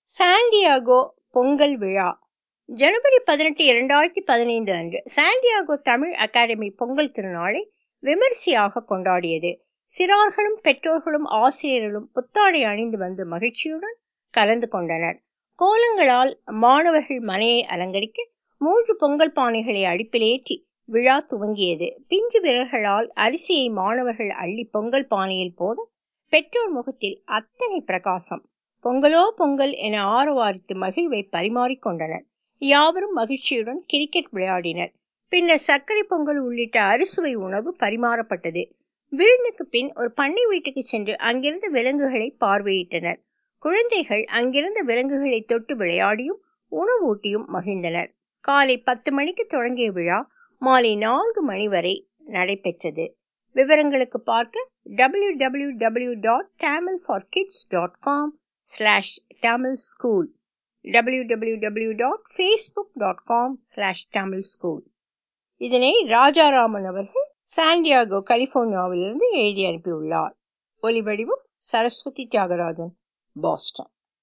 Santiago Pongal விழா ஜனவரி பதினெட்டு இரண்டாயிரத்தி பதினைந்து அன்று சாண்டியாகோ தமிழ் அகாடமி பொங்கல் திருநாளை விமரிசையாக கொண்டாடியது சிறார்களும் பெற்றோர்களும் ஆசிரியர்களும் புத்தாடை அணிந்து வந்து மகிழ்ச்சியுடன் கலந்து கொண்டனர் கோலங்களால் மாணவர்கள் மனையை அலங்கரிக்க மூன்று பொங்கல் பானைகளை அடுப்பிலேற்றி விழா துவங்கியது பிஞ்சு விரல்களால் அரிசியை மாணவர்கள் அள்ளி பொங்கல் பானையில் போட பெற்றோர் முகத்தில் அத்தனை பிரகாசம் பொங்கலோ பொங்கல் என ஆரவாரித்து மகிழ்வை பரிமாறிக்கொண்டனர் யாவரும் மகிழ்ச்சியுடன் கிரிக்கெட் விளையாடினர் பின்னர் சர்க்கரை பொங்கல் உள்ளிட்ட அறுசுவை உணவு பரிமாறப்பட்டது விருந்துக்கு பின் ஒரு பண்ணை வீட்டுக்கு சென்று அங்கிருந்த விலங்குகளை பார்வையிட்டனர் குழந்தைகள் அங்கிருந்த விலங்குகளை தொட்டு விளையாடியும் உணவூட்டியும் மகிழ்ந்தனர் காலை பத்து மணிக்கு தொடங்கிய விழா மாலை நான்கு மணி வரை நடைபெற்றது விவரங்களுக்கு பார்க்க W W W dot Tamil for kids dot com slash Tamil school W W W dot Facebook dot com slash Tamil school இதனை ராஜாராமன் அவர்கள் சாண்டியாகோ கலிபோர்னியாவிலிருந்து எழுதி அனுப்பியுள்ளார் ஒலிவடிவம் சரஸ்வதி தியாகராஜன் பாஸ்டன்